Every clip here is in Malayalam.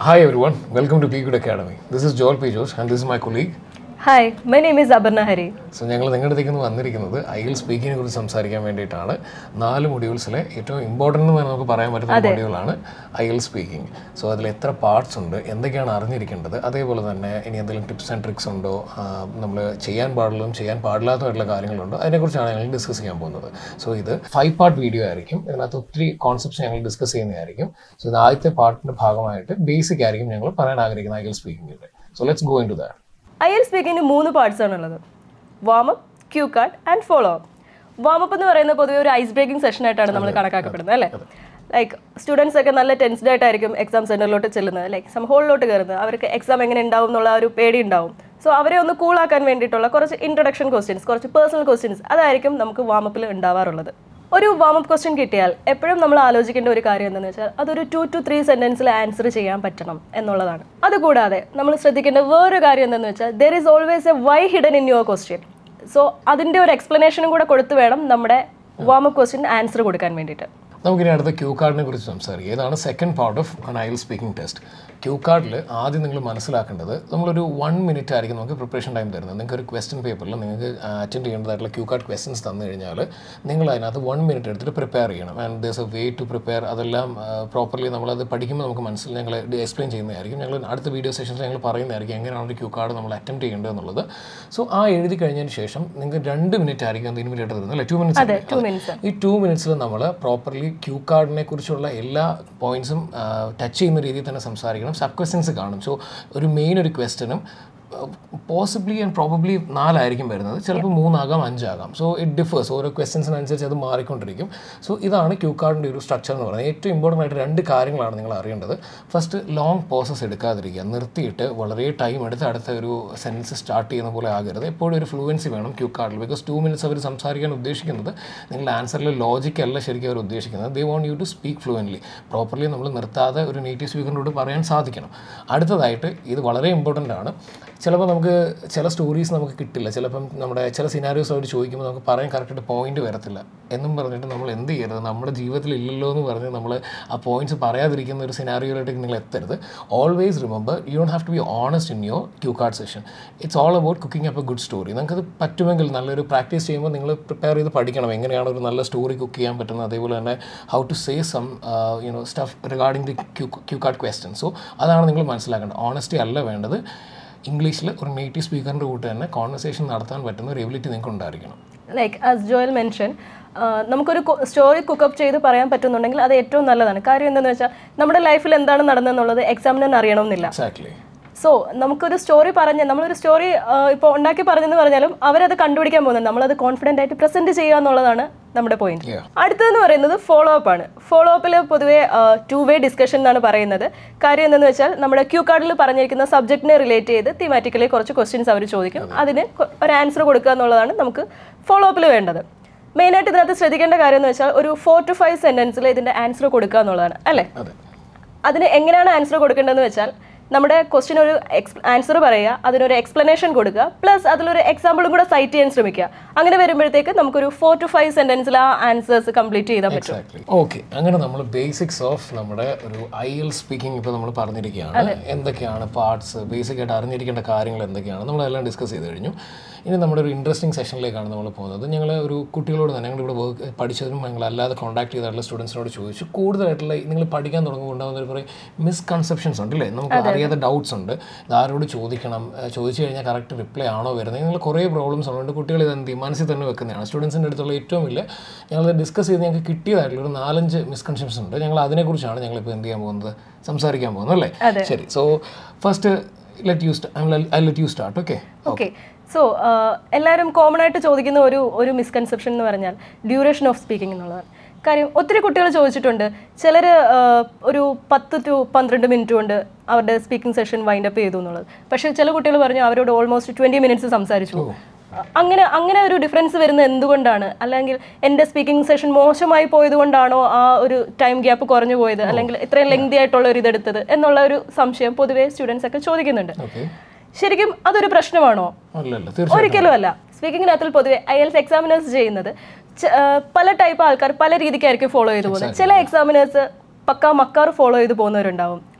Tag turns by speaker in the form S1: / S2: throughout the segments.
S1: Hi everyone, welcome to Be Good Academy. This is Joel P. Josh and this is my colleague.
S2: Hi my name is Aparna Hari
S1: so ഞങ്ങൾ നിങ്ങളുടെ അടുത്തേക്ക് ഇന്ന് വന്നിരിക്കുന്നത് ഐ എൽ സ്പീക്കിങ്ങിനെ കുറിച്ച് സംസാരിക്കാൻ വേണ്ടിയിട്ടാണ് നാല് മൊഡ്യൂൾസിലെ ഏറ്റവും ഇമ്പോർട്ടൻ്റ് എന്ന് നമുക്ക് പറയാൻ പറ്റുന്ന മൊഡ്യൂളാണ് ഐ എൽ സ്പീക്കിംഗ് സോ അതിൽ എത്ര പാർട്സ് ഉണ്ട് എന്തൊക്കെയാണ് അറിഞ്ഞിരിക്കേണ്ടത് അതേപോലെ തന്നെ ഇനി എന്തെങ്കിലും ടിപ്സ് ആൻഡ് ട്രിക്സ് ഉണ്ടോ നമ്മൾ ചെയ്യാൻ പാടുള്ളതും ചെയ്യാൻ പാടില്ലാത്തതായിട്ടുള്ള കാര്യങ്ങളുണ്ടോ അതിനെക്കുറിച്ചാണ് ഞങ്ങൾ ഡിസ്കസ് ചെയ്യാൻ പോകുന്നത് സോ ഇത് ഫൈവ് പാർട്ട് വീഡിയോ ആയിരിക്കും ഇതിനകത്ത് ഒത്തിരി കോൺസെപ്റ്റ്സ് ഞങ്ങൾ ഡിസ്കസ് ചെയ്യുന്നതായിരിക്കും സോ ഇത് ആദ്യത്തെ പാർട്ടിൻ്റെ ഭാഗമായിട്ട് ബേസിക് ആയിരിക്കും ഞങ്ങൾ പറയാൻ ആഗ്രഹിക്കുന്ന ഐ എൽ സ്പീക്കിങ്ങിൻ്റെ so let's go in to that
S2: ഐ എൽ സ്പീക്കിങ്ങിന് മൂന്ന് പാർട്സ് ആണുള്ളത് warm up cue card and follow up warm up എന്ന് പറയുന്നത് പൊതുവെ ഒരു ഐസ് ബ്രേക്കിംഗ് സെഷൻ ആയിട്ടാണ് നമ്മൾ കണക്കാക്കപ്പെടുന്നത് അല്ലേ ലൈക്ക് സ്റ്റുഡൻസ് ഒക്കെ നല്ല ടെൻസ്ഡ് ആയിട്ടായിരിക്കും എക്സാം സെന്ററിലോട്ട് ചെല്ലുന്നത് ലൈക്ക് സം ഹോളിലോട്ട് കയറുന്നത് അവർക്ക് എക്സാം എങ്ങനെ ഉണ്ടാവും എന്നുള്ള ഒരു പേടി ഉണ്ടാവും സോ അവരെ ഒന്ന് കൂളാക്കാൻ വേണ്ടിയിട്ടുള്ള കുറച്ച് ഇൻട്രൊഡക്ഷൻ ക്വസ്റ്റ്യൻസ് കുറച്ച് പേഴ്സണൽ ക്വസ്റ്റ്യൻസ് അതായിരിക്കും നമുക്ക് വാമപ്പിൽ ഉണ്ടാവാറുള്ളത് ഒരു വാമപ്പ് ക്വസ്റ്റ്യൻ കിട്ടിയാൽ എപ്പോഴും നമ്മൾ ആലോചിക്കേണ്ട ഒരു കാര്യം എന്താണെന്ന് വെച്ചാൽ അതൊരു ടു ടു ത്രീ സെൻറ്റൻസിൽ ആൻസർ ചെയ്യാൻ പറ്റണം എന്നുള്ളതാണ് അതുകൂടാതെ നമ്മൾ ശ്രദ്ധിക്കേണ്ട വേറൊരു കാര്യം എന്താണെന്ന് വെച്ചാൽ there is always a why hidden in your question so അതിൻ്റെ ഒരു എക്സ്പ്ലനേഷനും കൂടെ കൊടുത്തു വേണം നമ്മുടെ വാമപ്പ് ക്വസ്റ്റ്യൻ ആൻസർ കൊടുക്കാൻ വേണ്ടിയിട്ട്
S1: നമുക്കിനി അടുത്ത ക്യൂ കാർഡിനെ കുറിച്ച് സംസാരിക്കാം ഇതാണ് സെക്കൻഡ് പാർട്ട് ഓഫ് അൺ ഐൽ സ്പീക്കിംഗ് ടെസ്റ്റ് ക്യൂ കാർഡിൽ ആദ്യം നിങ്ങൾ മനസ്സിലാക്കേണ്ടത് നമ്മളൊരു വൺ മിനിറ്റ് ആയിരിക്കും നമുക്ക് പ്രിപ്പറേഷൻ ടൈം തരുന്നത് നിങ്ങൾക്ക് ഒരു ക്വസ്റ്റ്യൻ പേപ്പറിൽ നിങ്ങൾക്ക് അറ്റൻഡ് ചെയ്യേണ്ടതായിട്ടുള്ള ക്യൂ കാർഡ് ക്വസ്റ്റ്യൻസ് തന്നു കഴിഞ്ഞാൽ നിങ്ങൾ അതിനകത്ത് വൺ മിനിറ്റ് എടുത്തിട്ട് പ്രിപ്പയർ ചെയ്യണം and there's a way to prepare അതെല്ലാം പ്രോപ്പർലി നമ്മളത് പഠിക്കുമ്പോൾ നമുക്ക് മനസ്സിൽ ഞങ്ങൾ എക്സ്പ്ലെയിൻ ചെയ്യുന്നതായിരിക്കും ഞങ്ങൾ അടുത്ത വീഡിയോ സെഷൻസ് ഞങ്ങൾ പറയുന്നതായിരിക്കും എങ്ങനെയാണ് ഒരു ക്യൂ കാർഡ് നമ്മൾ അറ്റംപ്റ്റ് ചെയ്യേണ്ടത് എന്നുള്ളത് സോ ആ എഴുതി കഴിഞ്ഞതിന് ശേഷം നിങ്ങൾക്ക് രണ്ട് മിനിറ്റ് ആയിരിക്കും അത് ഇൻവിറ്റേറ്റർ തരുന്നത് അല്ലേ ടു
S2: അതെ
S1: മിനിറ്റ്സ്
S2: ടു മിനിറ്റ്സ്
S1: ഈ ടു മിനിറ്റ്സിൽ നമ്മൾ പ്രോപ്പർലി ക്യൂ കാർഡിനെ കുറിച്ചുള്ള എല്ലാ പോയിന്റ്സും ടച്ച് ചെയ്യുന്ന രീതിയിൽ തന്നെ സംസാരിക്കണം സബ് ക്വസ്റ്റ്യൻസ് കാണും സോ ഒരു മെയിൻ ഒരു ക്വസ്റ്റ്യനും പോസിബിളി ആൻഡ് പ്രോബബ്ലി നാലായിരിക്കും വരുന്നത് ചിലപ്പോൾ മൂന്നാകാം അഞ്ചാകാം സോ ഇറ്റ് ഡിഫേഴ്സ് ഓരോ ക്വസ്റ്റ്യൻസിനനുസരിച്ച് അത് മാറിക്കൊണ്ടിരിക്കും സോ ഇതാണ് ക്യൂ കാർഡിൻ്റെ ഒരു സ്ട്രക്ചർ എന്ന് പറയുന്നത് ഏറ്റവും ഇമ്പോർട്ടൻ്റ് ആയിട്ട് രണ്ട് കാര്യങ്ങളാണ് നിങ്ങൾ അറിയേണ്ടത് ഫസ്റ്റ് ലോങ് പോസസ് എടുക്കാതിരിക്കുക നിർത്തിയിട്ട് വളരെ ടൈം എടുത്ത് അടുത്ത ഒരു സെൻറ്റൻസ് സ്റ്റാർട്ട് ചെയ്യുന്ന പോലെ ആകരുത് എപ്പോഴും ഒരു ഫ്ലുവൻസി വേണം ക്യൂ കാർഡിൽ ബിക്കോസ് ടു മിനിറ്റ്സ് അവർ സംസാരിക്കാൻ ഉദ്ദേശിക്കുന്നത് നിങ്ങളുടെ ആൻസറിൽ ലോജിക് അല്ല ശരിക്കും അവർ ഉദ്ദേശിക്കുന്നത് they want you to speak fluently properly നമ്മൾ നിർത്താതെ ഒരു നേറ്റീവ് സ്പീക്കറിനോട് പറയാൻ സാധിക്കണം അടുത്തതായിട്ട് ഇത് വളരെ ഇമ്പോർട്ടൻ്റ് ആണ് ചിലപ്പോൾ നമുക്ക് ചില സ്റ്റോറീസ് നമുക്ക് കിട്ടില്ല ചിലപ്പം നമ്മുടെ ചില സിനാരിയോസ് അവർ ചോദിക്കുമ്പോൾ നമുക്ക് പറയാൻ കറക്റ്റായിട്ട് പോയിന്റ് വരത്തില്ല എന്നും പറഞ്ഞിട്ട് നമ്മൾ എന്ത് ചെയ്യരുത് നമ്മുടെ ജീവിതത്തിൽ ഇല്ലല്ലോ എന്ന് പറഞ്ഞ് നമ്മൾ ആ പോയിന്റ്സ് പറയാതിരിക്കുന്ന ഒരു സിനാരിയോയിലേക്ക് നിങ്ങൾ എത്തരുത് always remember you don't have to be honest in your cue card session it's all about cooking up a good story നിങ്ങൾക്കത് പറ്റുമെങ്കിൽ നല്ലൊരു പ്രാക്ടീസ് ചെയ്യുമ്പോൾ നിങ്ങൾ പ്രിപ്പയർ ചെയ്ത് പഠിക്കണം എങ്ങനെയാണ് ഒരു നല്ല സ്റ്റോറി കുക്ക് ചെയ്യാൻ പറ്റുന്നത് അതേപോലെ തന്നെ how to say some you know stuff regarding the cue cue card question so അതാണ് നിങ്ങൾ മനസ്സിലാക്കേണ്ടത് ഓണസ്റ്റി അല്ല വേണ്ടത് ഇംഗ്ലീഷിൽ ഒരു നേറ്റീവ് സ്പീക്കറിൻ്റെ കൂട്ട് തന്നെ കോൺവെർസേഷൻ നടത്താൻ പറ്റുന്ന ഒരു എബിലിറ്റി നിങ്ങൾക്ക് ഉണ്ടായിരിക്കണം
S2: ലൈക്ക് ആസ് ജോയൽ മെൻഷൻ നമുക്കൊരു സ്റ്റോറി കുക്കപ്പ് ചെയ്ത് പറയാൻ പറ്റുന്നുണ്ടെങ്കിൽ അത് ഏറ്റവും നല്ലതാണ് കാര്യം എന്താണെന്ന് വെച്ചാൽ നമ്മുടെ ലൈഫിൽ എന്താണ് നടന്നതെന്നുള്ളത് എക്സാമിന് അറിയണമെന്നില്ല
S1: എക്സാക്ട്ലി
S2: സോ നമുക്കൊരു സ്റ്റോറി പറഞ്ഞ് നമ്മളൊരു സ്റ്റോറി ഇപ്പോൾ ഉണ്ടാക്കി പറഞ്ഞെന്ന് പറഞ്ഞാലും അവരത് കണ്ടുപിടിക്കാൻ പോകുന്നത് നമ്മളത് കോൺഫിഡൻ്റ് ആയിട്ട് പ്രസൻറ്റ് ചെയ്യുക എന്നുള്ളതാണ് നമ്മുടെ പോയിന്റ്
S1: Yeah.
S2: അടുത്തതെന്ന് പറയുന്നത് ഫോളോ അപ്പ് ആണ് ഫോളോ അപ്പിൽ പൊതുവെ ടു വേ ഡിസ്കഷൻ എന്നാണ് പറയുന്നത് കാര്യം എന്തെന്ന് വെച്ചാൽ നമ്മുടെ ക്യൂ കാർഡിൽ പറഞ്ഞിരിക്കുന്ന സബ്ജക്റ്റിനെ റിലേറ്റ് ചെയ്ത് തീമാറ്റിക്കലി കുറച്ച് ക്വസ്റ്റ്യൻസ് അവർ ചോദിക്കും അതിന് കൊ- ഒരു ആൻസർ കൊടുക്കുക എന്നുള്ളതാണ് നമുക്ക് ഫോളോ അപ്പിൽ വേണ്ടത് മെയിനായിട്ട് ഇതിനകത്ത് ശ്രദ്ധിക്കേണ്ട കാര്യം എന്ന് വെച്ചാൽ ഒരു ഫോർ ടു ഫൈവ് സെൻറ്റൻസിൽ ഇതിൻ്റെ ആൻസർ കൊടുക്കുക എന്നുള്ളതാണ് അല്ലേ
S1: അതെ
S2: അതിന് എങ്ങനെയാണ് ആൻസർ കൊടുക്കേണ്ടതെന്ന് വെച്ചാൽ നമ്മുടെ ക്വസ്റ്റ്യൻ ഒരു ആൻസർ പറയുക അതിനൊരു എക്സ്പ്ലനേഷൻ കൊടുക്കുക പ്ലസ് അതിലൊരു എക്സാമ്പിളും കൂടെ സൈറ്റ് ചെയ്യാൻ ശ്രമിക്കുക അങ്ങനെ വരുമ്പോഴത്തേക്ക് നമുക്കൊരു ഫോർ ടു ഫൈവ് സെന്റൻസിൽ ആ ആൻസേഴ്സ് കംപ്ലീറ്റ് ചെയ്താൽ പറ്റും
S1: എക്സാക്ട്ലി ഓക്കെ അങ്ങനെ നമ്മൾ ബേസിക്സ് ഓഫ് നമ്മുടെ ഒരു ഐ എൽ സ്പീക്കിംഗ് ഇപ്പോൾ നമ്മൾ പറഞ്ഞിരിക്കുകയാണ് എന്തൊക്കെയാണ് പാർട്സ് ബേസിക് ആയിട്ട് അറിഞ്ഞിരിക്കേണ്ട കാര്യങ്ങൾ എന്തൊക്കെയാണ് നമ്മളെല്ലാം ഡിസ്കസ് ചെയ്ത് കഴിഞ്ഞു ഇനി നമ്മുടെ ഒരു ഇൻട്രസ്റ്റിംഗ് സെഷനിലേക്കാണ് നമ്മൾ പോകുന്നത് ഞങ്ങൾ ഒരു കുട്ടികളോട് തന്നെ ഞങ്ങൾ ഇവിടെ വർക്ക് പഠിച്ചതിനും ഞങ്ങൾ അല്ലാതെ കോൺടാക്ട് ചെയ്തിട്ടുള്ള സ്റ്റുഡൻസിനോട് ചോദിച്ചു കൂടുതലായിട്ടുള്ള നിങ്ങൾ പഠിക്കാൻ തുടങ്ങുമ്പോൾ ഉണ്ടാകുന്ന ഒരു കുറേ മിസ്കൺസെപ്ഷൻസ് ഉണ്ട് അല്ലേ നമുക്ക് അറിയാത്ത ഡൗട്ട്സ് ഉണ്ട് ഇത് ആരോട് ചോദിക്കണം ഏഹ് ചോദിച്ചു കഴിഞ്ഞാൽ കറക്റ്റ് റിപ്ലൈ ആണോ വരുന്നത് നിങ്ങൾ കുറേ പ്രോബ്ലംസ് ഉള്ളതുകൊണ്ട് കുട്ടികൾ ഇത് എന്ത് ചെയ്യും? മനസ്സിൽ തന്നെ വെക്കുന്നതാണ് സ്റ്റുഡൻസിൻ്റെ അടുത്തുള്ള ഏറ്റവും വലിയ ഞങ്ങൾ ഡിസ്കസ് ചെയ്ത് ഞങ്ങൾക്ക് കിട്ടിയതായിട്ടുള്ള ഒരു നാലഞ്ച് മിസ്കൺസെപ്ഷൻസ് ഉണ്ട് ഞങ്ങൾ അതിനെക്കുറിച്ചാണ് ഞങ്ങളിപ്പോൾ എന്ത് ചെയ്യാൻ പോകുന്നത് സംസാരിക്കാൻ പോകുന്നത് അല്ലേ ശരി so first let you I let you start okay
S2: okay so എല്ലാവരും കോമൺ ആയിട്ട് ചോദിക്കുന്ന ഒരു ഒരു മിസ്കൺസെപ്ഷൻ എന്ന് പറഞ്ഞാൽ ഡ്യൂറേഷൻ ഓഫ് സ്പീക്കിംഗ് എന്നുള്ളതാണ് കാര്യം ഒത്തിരി കുട്ടികൾ ചോദിച്ചിട്ടുണ്ട് ചിലർ ഒരു പത്ത് ടു പന്ത്രണ്ട് മിനിറ്റ് കൊണ്ട് അവരുടെ സ്പീക്കിംഗ് സെഷൻ വൈൻഡ് അപ്പ് ചെയ്തു എന്നുള്ളത് പക്ഷേ ചില കുട്ടികൾ പറഞ്ഞു അവരോട് ഓൾമോസ്റ്റ് ട്വൻറ്റി മിനിറ്റ്സ് സംസാരിച്ചു അങ്ങനെ അങ്ങനെ ഒരു ഡിഫറൻസ് വരുന്നത് എന്തുകൊണ്ടാണ് അല്ലെങ്കിൽ എൻ്റെ സ്പീക്കിംഗ് സെഷൻ മോശമായി പോയത് കൊണ്ടാണോ ആ ഒരു ടൈം ഗ്യാപ്പ് കുറഞ്ഞു പോയത് അല്ലെങ്കിൽ ഇത്രയും ലെങ്തി ആയിട്ടുള്ള ഒരു ഇതെടുത്തത് എന്നുള്ള ഒരു സംശയം പൊതുവേ സ്റ്റുഡൻസ് ഒക്കെ ചോദിക്കുന്നുണ്ട്
S1: ഓക്കെ
S2: ശരിക്കും അതൊരു പ്രശ്നമാണോ
S1: അല്ലല്ല തീർച്ചയായും
S2: ഒരിക്കലും അല്ല സ്പീക്കിങ്ങിനകത്തിൽ പൊതുവെ ഐ എൽസ് എക്സാമിനേഴ്സ് ചെയ്യുന്നത് ച- ആ, പല ടൈപ്പ് ആൾക്കാർ പല രീതിക്കായിരിക്കും ഫോളോ ചെയ്തു പോകുന്നത് ചില എക്സാമിനേഴ്സ് പക്ക മക്കാർ ഫോളോ ചെയ്ത് പോകുന്നവരുണ്ടാവും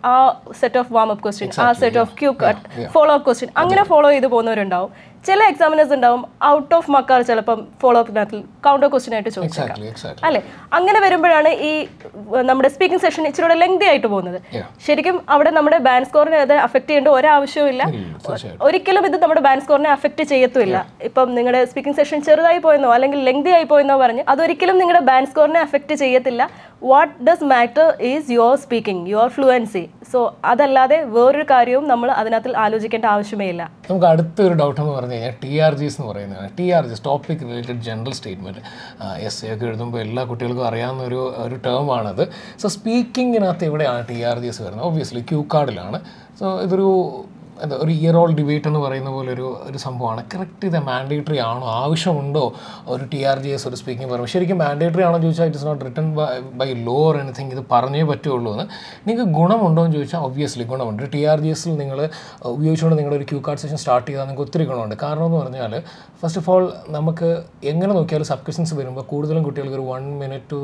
S2: ആ set of warm up question ആ set of cue card follow up question അങ്ങനെ ഫോളോ ചെയ്ത് പോകുന്നവരുണ്ടാവും ചില എക്സാമിനേഴ്സ് ഉണ്ടാവും ഔട്ട് ഓഫ് മക്കാർ ചിലപ്പം ഫോളോ അപ്പിനകത്ത് കൗണ്ടർ ക്വസ്റ്റ്യൻ ആയിട്ട് ചോദിച്ചേക്കാം
S1: എക്സാക്ട്ലി എക്സാക്ട്ലി
S2: അല്ലെ അങ്ങനെ വരുമ്പോഴാണ് ഈ ഏർ, നമ്മുടെ സ്പീക്കിംഗ് സെഷൻ ഇച്ചിരി കൂടെ ലെങ്തി ആയിട്ട് പോകുന്നത്
S1: Yeah.
S2: ശരിക്കും അവിടെ നമ്മുടെ ബാൻഡ് സ്കോറിനെ അത് അഫക്ട് ചെയ്യേണ്ട ഒരാവശ്യവുമില്ല
S1: തീർച്ചയായിട്ടും
S2: ഒരിക്കലും ഇത് നമ്മുടെ ബാൻഡ് സ്കോറിനെ അഫക്ട് ചെയ്യത്തുമില്ല ഇപ്പം നിങ്ങളുടെ സ്പീക്കിംഗ് സെഷൻ ചെറുതായി പോയെന്നോ അല്ലെങ്കിൽ ലെങ്തി ആയി പോയെന്നോ പറഞ്ഞ് അതൊരിക്കലും നിങ്ങളുടെ ബാൻഡ് സ്കോറിനെ അഫക്ട് ചെയ്യത്തില്ല what does matter is your speaking your fluency so അതല്ലാതെ വേറൊരു കാര്യവും നമ്മൾ അതിനകത്ത് ആലോചിക്കേണ്ട ആവശ്യമേ ഇല്ല
S1: നമുക്ക് അടുത്തൊരു ഡൗട്ട് എന്ന് പറഞ്ഞു കഴിഞ്ഞാൽ ടി ആർ ജിസ് എന്ന് പറയുന്നതാണ് T R Gs topic related general statement S A ഒക്കെ എഴുതുമ്പോൾ എല്ലാ കുട്ടികൾക്കും അറിയാവുന്ന ഒരു ഒരു ടേമാണത് സോ സ്പീക്കിങ്ങിനകത്ത് എവിടെയാണ് ടി ആർ ജിസ് വരുന്നത് ഒബ്വിയസ്ലി ക്യൂ കാർഡിലാണ് സോ ഇതൊരു എന്താ ഒരു ഇയർ ഓൾ ഡിബേറ്റ് എന്ന് പറയുന്ന പോലെ ഒരു ഒരു സംഭവമാണ് കറക്റ്റ് ഇത് മാൻഡേറ്ററി ആണോ ആവശ്യമുണ്ടോ ഒരു ടി ആർ ജി എസ് ഒരു സ്പീക്കിംഗ് പറയുമ്പോൾ ശരിക്കും മാൻഡേറ്ററി ആണോ എന്ന് ചോദിച്ചാൽ it is not written by law or anything ഇത് പറഞ്ഞേ പറ്റുള്ളൂ എന്ന് നിങ്ങൾക്ക് ഗുണമുണ്ടോ എന്ന് ചോദിച്ചാൽ ഒബ്വിയസ്ലി ഗുണമുണ്ട് ടി ആർ ജി എസിൽ നിങ്ങൾ ഉപയോഗിച്ചുകൊണ്ട് നിങ്ങളുടെ ഒരു ക്യൂ കാർഡ് സെഷൻ സ്റ്റാർട്ട് ചെയ്താൽ നിങ്ങൾക്ക് ഒത്തിരി ഗുണമുണ്ട് കാരണം എന്ന് പറഞ്ഞാൽ ഫസ്റ്റ് ഓഫ് ഓൾ നമുക്ക് എങ്ങനെ നോക്കിയാലും സബ് ക്വസ്റ്റൻസ് വരുമ്പോൾ കൂടുതലും കുട്ടികൾക്ക് ഒരു one minute to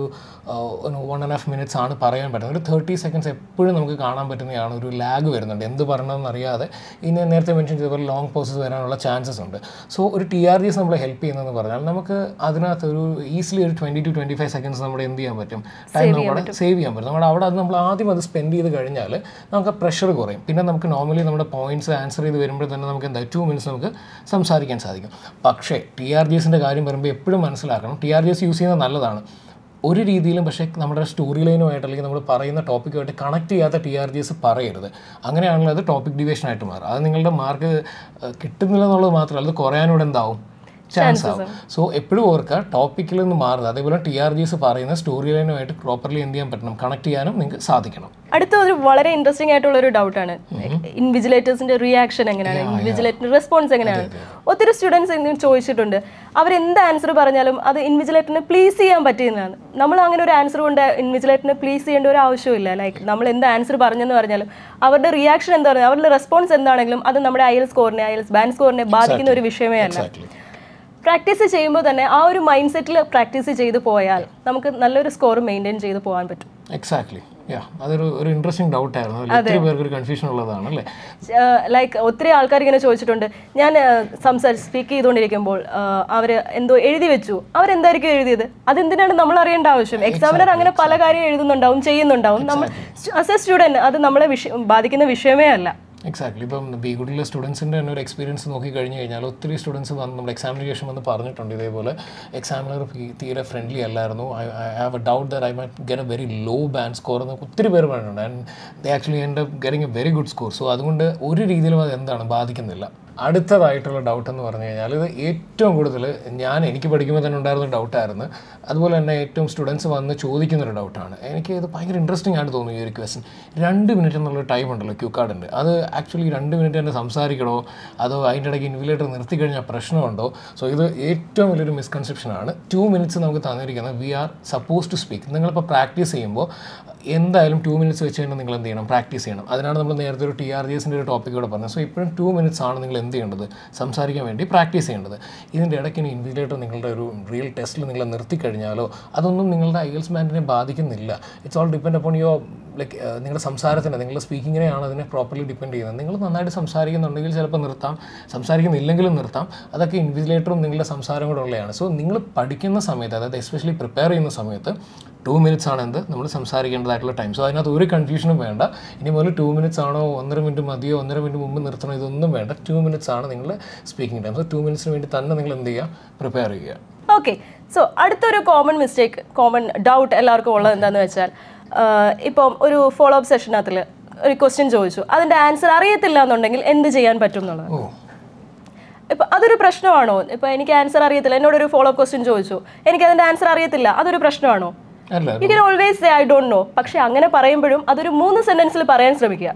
S1: one and half minutes ആണ് പറയാൻ പറ്റുന്നത് ഒരു തേർട്ടി സെക്കൻഡ്സ് എപ്പോഴും നമുക്ക് കാണാൻ പറ്റുന്നതാണ് ഒരു ലാഗ് വരുന്നുണ്ട് എന്ത് പറയണമെന്ന് അറിയാതെ ഇനി നേരത്തെ മെൻഷൻ ചെയ്തപോലെ ലോങ് പോസസ് വരാനുള്ള ചാൻസസ് ഉണ്ട് സോ ഒരു ടി ആർ ജി എസ് നമ്മളെ ഹെൽപ്പ് ചെയ്യുന്നതെന്ന് പറഞ്ഞാൽ നമുക്ക് അതിനകത്ത് ഒരു ഈസിലി ഒരു twenty to twenty five seconds നമ്മുടെ എന്ത് ചെയ്യാൻ പറ്റും ടൈം നമ്മുടെ സേവ് ചെയ്യാൻ പറ്റും നമ്മുടെ അവിടെ അത് നമ്മൾ ആദ്യം അത് സ്പെൻഡ് ചെയ്ത് കഴിഞ്ഞാൽ നമുക്ക് പ്രഷർ കുറയും പിന്നെ നമുക്ക് നോർമലി നമ്മുടെ പോയിന്റ്സ് ആൻസർ ചെയ്ത് വരുമ്പോൾ തന്നെ നമുക്ക് എന്താ ടു മിനിറ്റ്സ് നമുക്ക് സംസാരിക്കാൻ സാധിക്കും പക്ഷേ ടി ആർ ജി എസിൻ്റെ കാര്യം വരുമ്പോൾ എപ്പോഴും മനസ്സിലാക്കണം T R G S use ചെയ്യുന്നത് നല്ലതാണ് ഒരു രീതിയിലും പക്ഷേ നമ്മുടെ സ്റ്റോറി ലൈനുമായിട്ട് അല്ലെങ്കിൽ നമ്മൾ പറയുന്ന ടോപ്പിക്കുമായിട്ട് കണക്ട് ചെയ്യാത്ത ടി ആർ ജി എസ് പറയരുത് അങ്ങനെയാണെങ്കിൽ അത് ടോപ്പിക് ഡിവിഷൻ ആയിട്ട് മാറും അത് നിങ്ങളുടെ മാർക്ക് കിട്ടുന്നില്ല എന്നുള്ളത് മാത്രമല്ല അത് കുറയാനൂടെ എന്താവും ചാൻസ് ആവും സോ എപ്പോഴും ഓർക്കുക ടോപ്പിക്കിൽ നിന്ന് മാറുന്നത് അതേപോലെ ടി ആർ ജി എസ് പറയുന്ന സ്റ്റോറി ലൈനുമായിട്ട് പ്രോപ്പർലി എന്ത് ചെയ്യാൻ പറ്റണം കണക്ട് ചെയ്യാനും നിങ്ങൾക്ക് സാധിക്കണം
S2: അടുത്ത ഒരു വളരെ ഇൻട്രസ്റ്റിംഗ് ആയിട്ടുള്ള ഒരു ഡൗട്ടാണ് ഇൻവിജിലേറ്റേഴ്സിന്റെ റിയാക്ഷൻ എങ്ങനെയാണ് ഇൻവിജിലേറ്ററിന്റെ റെസ്പോൺസ് എങ്ങനെയാണ് ഒത്തിരി സ്റ്റുഡൻസ് എന്തെങ്കിലും ചോദിച്ചിട്ടുണ്ട് അവർ എന്ത് ആൻസർ പറഞ്ഞാലും അത് ഇൻവിജിലേറ്ററിനെ പ്ലീസ് ചെയ്യാൻ പറ്റിയെന്നാണ് നമ്മൾ അങ്ങനെ ഒരു ആൻസർ കൊണ്ട് ഇൻവിജിലേറ്ററിനെ പ്ലീസ് ചെയ്യേണ്ട ഒരു ആവശ്യമില്ല ലൈക്ക് നമ്മൾ എന്ത് ആൻസർ പറഞ്ഞെന്ന് പറഞ്ഞാലും അവരുടെ റിയാക്ഷൻ എന്താ പറയുക അവരുടെ റെസ്പോൺസ് എന്താണെങ്കിലും അത് നമ്മുടെ ഐ എൽ സ്കോറിനെ ഐ എൽ ബാൻഡ് സ്കോറിനെ ബാധിക്കുന്ന ഒരു വിഷയമേ അല്ല
S1: എക്സാക്ട്ലി
S2: പ്രാക്ടീസ് ചെയ്യുമ്പോൾ തന്നെ ആ ഒരു മൈൻഡ് സെറ്റിൽ പ്രാക്ടീസ് ചെയ്ത് പോയാൽ നമുക്ക് നല്ലൊരു സ്കോർ മെയിൻറ്റെയിൻ ചെയ്ത് പോകാൻ പറ്റും
S1: എക്സാക്ട്ലി യാ അതൊരു ഒരു ഇൻട്രസ്റ്റിംഗ് ഡൗട്ടായിരുന്നു അതിൽ ഒത്തിരി പേർക്ക് ഒരു കൺഫ്യൂഷൻ ഉള്ളതാണ് അല്ലേ
S2: ലൈക്ക് ഒത്തിരി ആൾക്കാർ ഇങ്ങനെ ചോദിച്ചിട്ടുണ്ട് ഞാൻ സംസാരിച്ച് സ്പീക്ക് ചെയ്തുകൊണ്ടിരിക്കുമ്പോൾ അവർ എന്തോ എഴുതി വെച്ചു അവരെന്തായിരിക്കും എഴുതിയത് അതെന്തിനാണ് നമ്മൾ അറിയേണ്ട ആവശ്യം എക്സാമിനർ അങ്ങനെ പല കാര്യം എഴുതുന്നുണ്ടാവും ചെയ്യുന്നുണ്ടാവും നമ്മൾ ആസ് എ സ്റ്റുഡൻറ്റ് അത് നമ്മളെ വിഷയം ബാധിക്കുന്ന വിഷയമേ അല്ല
S1: എക്സാക്ട്ലി ഇപ്പം ബി ഗുഡിലെ സ്റ്റുഡൻസിൻ്റെ തന്നെ ഒരു എക്സ്പീരിയൻസ് നോക്കി കഴിഞ്ഞ് കഴിഞ്ഞാൽ ഒത്തിരി സ്റ്റുഡൻസ് വന്ന് നമ്മുടെ എക്സാമിന് ശേഷം വന്ന് പറഞ്ഞിട്ടുണ്ട് ഇതേപോലെ എക്സാമിനർ തീരെ ഫ്രണ്ട്ലി അല്ലായിരുന്നു I have a doubt there I might get a very low band score എന്ന് ഒത്തിരി പേര് പറഞ്ഞിട്ടുണ്ട് ആൻഡ് ദേ ആക്ച്വലി എൻ്റെ getting a very good score so അതുകൊണ്ട് ഒരു രീതിയിലും അത് എന്താണ് ബാധിക്കുന്നില്ല അടുത്തതായിട്ടുള്ള ഡൗട്ട് എന്ന് പറഞ്ഞു കഴിഞ്ഞാൽ ഇത് ഏറ്റവും കൂടുതൽ ഞാൻ എനിക്ക് പഠിക്കുമ്പോൾ തന്നെ ഉണ്ടായിരുന്ന ഡൗട്ടായിരുന്നു അതുപോലെ തന്നെ ഏറ്റവും സ്റ്റുഡൻസ് വന്ന് ചോദിക്കുന്ന ഒരു ഡൗട്ടാണ് എനിക്ക് ഇത് ഭയങ്കര ഇൻട്രസ്റ്റിംഗ് ആയിട്ട് തോന്നി ഈ ഒരു ക്വസ്റ്റൻ രണ്ട് മിനിറ്റ് എന്നുള്ള ടൈം ഉണ്ടല്ലോ ക്യൂ കാർഡ് ഉണ്ട് അത് ആക്ച്വലി രണ്ട് മിനിറ്റ് തന്നെ സംസാരിക്കണോ അതോ അതിൻ്റെ ഇടയ്ക്ക് ഇൻവിലേറ്റർ നിർത്തി കഴിഞ്ഞാൽ പ്രശ്നമുണ്ടോ സോ ഇത് ഏറ്റവും വലിയൊരു മിസ്കൺസെപ്ഷനാണ് ടു മിനിറ്റ്സ് നമുക്ക് തന്നിരിക്കുന്നത് we are supposed to speak നിങ്ങളിപ്പോൾ പ്രാക്ടീസ് ചെയ്യുമ്പോൾ എന്തായാലും ടു മിനിറ്റ്സ് വെച്ച് കഴിഞ്ഞാൽ നിങ്ങൾ എന്ത് ചെയ്യണം പ്രാക്ടീസ് ചെയ്യണം അതിനാണ് നമ്മൾ നേരത്തെ ഒരു ടി ആർ ജി എസിൻ്റെ ഒരു ടോപ്പിക് കൂടെ പറഞ്ഞത് സോ ഇപ്പോഴും ടു മിനിറ്റ്സ് ആണ് നിങ്ങൾ എന്ത് ചെയ്യേണ്ടത് സംസാരിക്കാൻ വേണ്ടി പ്രാക്ടീസ് ചെയ്യേണ്ടത് ഇതിൻ്റെ ഇടയ്ക്ക് ഇനി ഇൻവിജിലേറ്റർ നിങ്ങളുടെ ഒരു റിയൽ ടെസ്റ്റിൽ നിങ്ങൾ നിർത്തിക്കഴിഞ്ഞാലോ അതൊന്നും നിങ്ങളുടെ ഐൽസ് മാൻഡിനെ ബാധിക്കുന്നില്ല it's all depend upon your like നിങ്ങളുടെ സംസാരത്തിന് നിങ്ങളുടെ സ്പീക്കിങ്ങിനെയാണ് അതിനെ പ്രോപ്പർലി ഡിപ്പെൻഡ് ചെയ്യുന്നത് നിങ്ങൾ നന്നായിട്ട് സംസാരിക്കുന്നുണ്ടെങ്കിൽ ചിലപ്പോൾ നിർത്താം സംസാരിക്കുന്നില്ലെങ്കിലും നിർത്താം അതൊക്കെ ഇൻവിജിലേറ്ററും നിങ്ങളുടെ സംസാരം കൂടെ ഉള്ളതാണ് സോ നിങ്ങൾ പഠിക്കുന്ന സമയത്ത് അതായത് എസ്പെഷ്യലി പ്രിപ്പയർ ചെയ്യുന്ന സമയത്ത് ടു മിനിറ്റ്സ് ആണ് എന്ത് നമ്മൾ സംസാരിക്കേണ്ടതായിട്ടുള്ള ടൈം സോ അതിനകത്ത് ഒരു കൺഫ്യൂഷനും വേണ്ട ഇനി മുതൽ ടു മിനിറ്റ്സ് ആണോ ഒന്നര മിനിറ്റ് മതിയോ ഒന്നര മിനിറ്റ് മുമ്പ് നിർത്തണോ ഇതൊന്നും വേണ്ട ടു മിനിറ്റ്സ് ആണ് നിങ്ങൾ സ്പീക്കിംഗ് ടൈം സോ ടു മിനിറ്റ്സിന് വേണ്ടി തന്നെ നിങ്ങൾ എന്ത് ചെയ്യുക പ്രിപ്പയർ ചെയ്യുക
S2: ഓക്കെ സോ അടുത്തൊരു കോമൺ മിസ്റ്റേക്ക് കോമൺ ഡൗട്ട് എല്ലാവർക്കും ഉള്ളത് എന്താണെന്ന് വെച്ചാൽ ആഹ് ഇപ്പം ഒരു ഫോളോ അപ്പ് സെഷനകത്തിൽ ഒരു ക്വസ്റ്റ്യൻ ചോദിച്ചു അതിൻ്റെ ആൻസർ അറിയത്തില്ല എന്നുണ്ടെങ്കിൽ എന്ത് ചെയ്യാൻ പറ്റും എന്നുള്ളത്
S1: ഓ
S2: ഇപ്പം അതൊരു പ്രശ്നമാണോ ഇപ്പം എനിക്ക് ആൻസർ അറിയത്തില്ല എന്നോടൊരു ഫോളോ അപ്പ് ക്വസ്റ്റ്യൻ ചോദിച്ചു എനിക്ക് അതിൻ്റെ ആൻസർ അറിയത്തില്ല അതൊരു പ്രശ്നമാണോ
S1: അല്ല
S2: you can always say I don't know പക്ഷെ അങ്ങനെ പറയുമ്പോഴും അതൊരു മൂന്ന് സെൻറ്റൻസിൽ പറയാൻ ശ്രമിക്കുക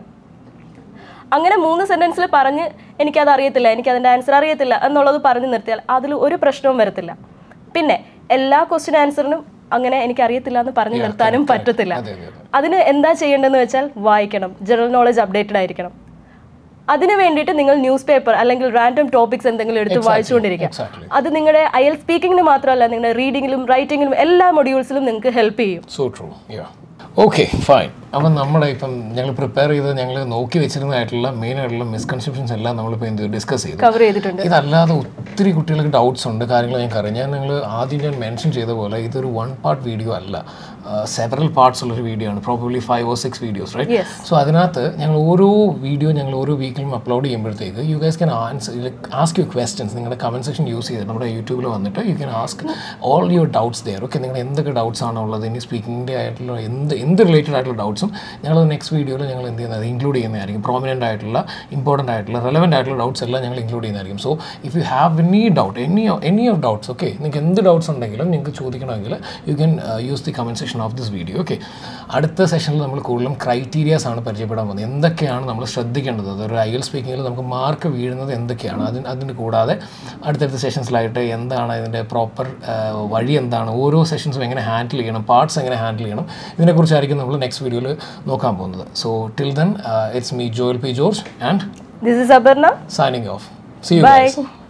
S2: അങ്ങനെ മൂന്ന് സെൻറ്റൻസിൽ പറഞ്ഞ് എനിക്കത് അറിയത്തില്ല എനിക്ക് അതിൻ്റെ ആൻസർ അറിയത്തില്ല എന്നുള്ളത് പറഞ്ഞു നിർത്തിയാൽ അതിൽ ഒരു പ്രശ്നവും വരത്തില്ല പിന്നെ എല്ലാ ക്വസ്റ്റ്യൻ ആൻസറിനും അങ്ങനെ എനിക്ക് അറിയത്തില്ല എന്ന് പറഞ്ഞു നിർത്താനും പറ്റത്തില്ല
S1: അതെ അതെ അതെ
S2: അതിന് എന്താ ചെയ്യേണ്ടതെന്ന് വെച്ചാൽ വായിക്കണം ജനറൽ നോളജ് അപ്ഡേറ്റഡ് ആയിരിക്കണം അതിന് വേണ്ടിയിട്ട് നിങ്ങൾ ന്യൂസ് പേപ്പർ അല്ലെങ്കിൽ റാൻഡം ടോപ്പിക്സ് എന്തെങ്കിലും എടുത്ത് വായിച്ചുകൊണ്ടിരിക്കുക
S1: എക്സാക്ട്ലി
S2: അത് നിങ്ങളുടെ ഐ എൽ സ്പീക്കിങ്ങിന് മാത്രമല്ല നിങ്ങളുടെ റീഡിങ്ങിലും റൈറ്റിങ്ങിലും എല്ലാ മൊഡ്യൂൾസിലും നിങ്ങൾക്ക് ഹെൽപ്പ് ചെയ്യും
S1: So true. Yeah. Okay, fine. അപ്പം നമ്മുടെ ഇപ്പം ഞങ്ങൾ പ്രിപ്പയർ ചെയ്ത് ഞങ്ങൾ നോക്കി വെച്ചിരുന്നതായിട്ടുള്ള മെയിൻ ആയിട്ടുള്ള മിസ്കൺസെപ്ഷൻസ് എല്ലാം നമ്മളിപ്പോൾ എന്ത് ഡിസ്കസ് ചെയ്തു
S2: കവർ ചെയ്തിട്ടുണ്ട്
S1: ഇതല്ലാതെ ഒത്തിരി കുട്ടികൾക്ക് ഡൗട്ട്സ് ഉണ്ട് കാര്യങ്ങൾ ഞങ്ങൾക്ക് അറിയാം ഞാൻ നിങ്ങൾ ആദ്യം ഞാൻ മെൻഷൻ ചെയ്ത പോലെ ഇതൊരു വൺ പാർട്ട് വീഡിയോ അല്ല സെവറൽ പാർട്സ് ഉള്ളൊരു വീഡിയോ ആണ് probably five or six videos right
S2: Yes.
S1: So അതിനകത്ത് ഞങ്ങൾ ഓരോ വീഡിയോ ഞങ്ങൾ ഓരോ വീക്കിലും അപ്ലോഡ് ചെയ്യുമ്പോഴത്തേക്ക് you guys can answer ask you questions നിങ്ങളുടെ കമൻറ്റ് സെക്ഷൻ യൂസ് ചെയ്തിട്ട് നമ്മുടെ യൂട്യൂബിൽ വന്നിട്ട് you can ask all your doubts there okay നിങ്ങളുടെ എന്തൊക്കെ ഡൗട്ട്സ് ആണോ ഉള്ളത് ഇനി സ്പീക്കിങ്ങിൻ്റെ ആയിട്ടുള്ള എന്ത് എന്ത് റിലേറ്റഡ് ആയിട്ടുള്ള ഡൗട്ട്സും ഞങ്ങൾ നെക്സ്റ്റ് വീഡിയോയിൽ ഞങ്ങൾ എന്ത് ചെയ്യുന്നത് ഇൻക്ലൂഡ് ചെയ്യുന്നതായിരിക്കും പ്രോമിനൻ്റ് ആയിട്ടുള്ള ഇമ്പോർട്ടൻ്റ് ആയിട്ടുള്ള റെലവൻ്റ് ആയിട്ടുള്ള ഡൗട്ട്സ് എല്ലാം ഞങ്ങൾ ഇൻക്ലൂഡ് ചെയ്യുന്നതായിരിക്കും so if you have any doubt any any of doubts okay നിങ്ങൾക്ക് എന്ത് ഡൗട്ട്സ് ഉണ്ടെങ്കിലും നിങ്ങൾക്ക് ചോദിക്കണമെങ്കിൽ you can use the comment section of this video okay അടുത്ത സെഷനിൽ നമ്മൾ കൂടുതലും ക്രൈറ്റീരിയാസ് ആണ് പരിചയപ്പെടാൻ പോകുന്നത് എന്തൊക്കെയാണ് നമ്മൾ ശ്രദ്ധിക്കേണ്ടത് ഒരു ഐ എൽ സ്പീക്കിങ്ങിൽ നമുക്ക് മാർക്ക് വീഴുന്നത് എന്തൊക്കെയാണ് അതിന് അതിന് കൂടാതെ അടുത്തടുത്ത സെഷൻസിലായിട്ട് എന്താണ് ഇതിൻ്റെ പ്രോപ്പർ വഴി എന്താണ് ഓരോ സെഷൻസും എങ്ങനെ ഹാൻഡിൽ ചെയ്യണം പാർട്സ് എങ്ങനെ ഹാൻഡിൽ ചെയ്യണം ഇതിനെക്കുറിച്ചായിരിക്കും നമ്മൾ നെക്സ്റ്റ് വീഡിയോയിൽ നോക്കാൻ പോകുന്നത് so till then it's me Joel P George and
S2: this is Aparna
S1: signing off see you
S2: bye
S1: guys